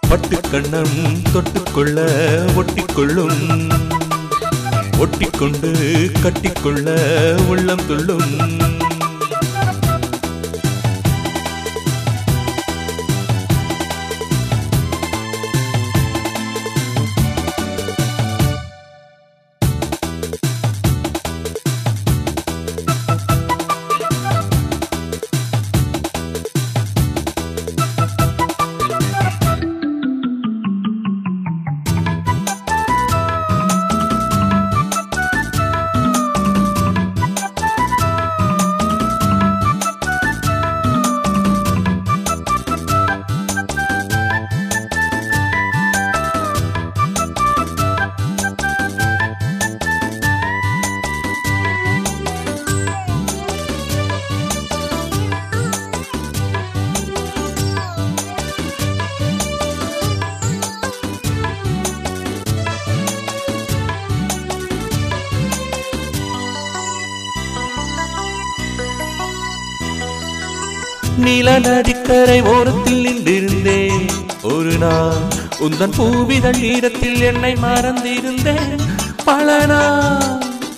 பட்டு கண்ணம் தொட்டுக்கொள்ள ஒட்டிக்கொள்ளும் ஒட்டிக்கொண்டு கட்டிக்கொள்ள உள்ளம் துள்ளும் நீல நதிக்கரை ஓரத்தில் நின்றிருந்தேன் ஒரு நாள் உந்தன் பூவிதழ் ஈரத்தில் என்னை மறந்திருந்தேன் பல நாள்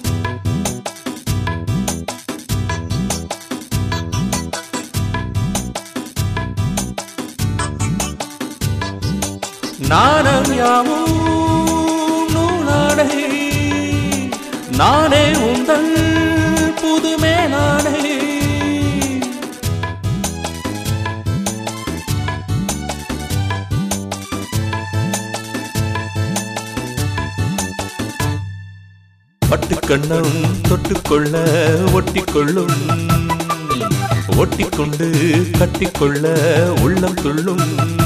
நாணம் யாவும் நூலாடை நானே உந்தன் புதுமே நானே பட்டு கண்ணம் தொட்டுக்கொள்ள ஒட்டிக்கொள்ளும் ஒட்டிக்கொண்டு கட்டிக்கொள்ள உள்ளம் துள்ளும்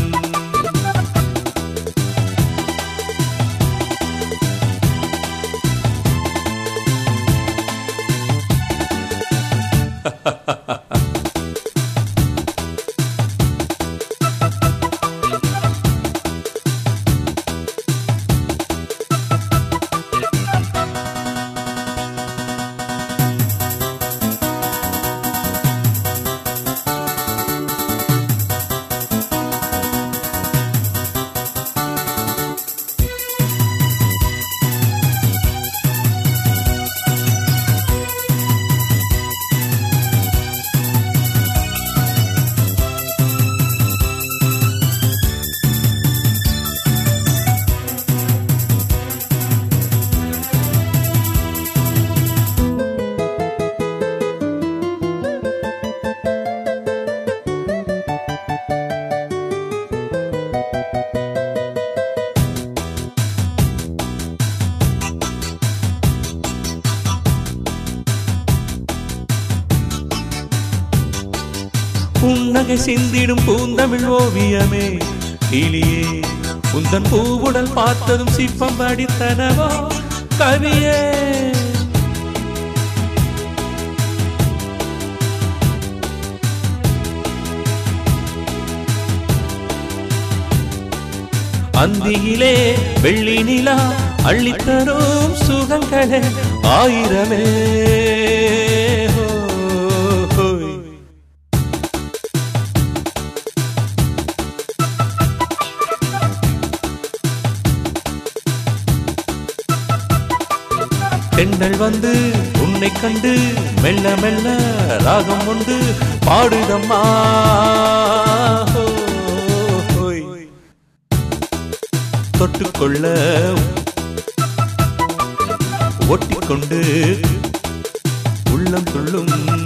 புன்னகை சிந்திடும் பூந்தமிழ் ஓவியமே கிளியே உந்தன் பூவுடல் பார்த்ததும் சிற்பம் படித்தனவோ கவியே அந்தியிலே வெள்ளி நிலா அள்ளித்தரும் சுகங்களே ஆயிரமே ஹோ, ஹோய். பெண்கள் வந்து உன்னை கண்டு மெல்ல மெல்ல ராகம் உண்டு பாடுதம்மா ஹோ, ஹோய். தொட்டுக்கொள்ள ஒட்டிக்கொண்டு உள்ளம் துள்ளும்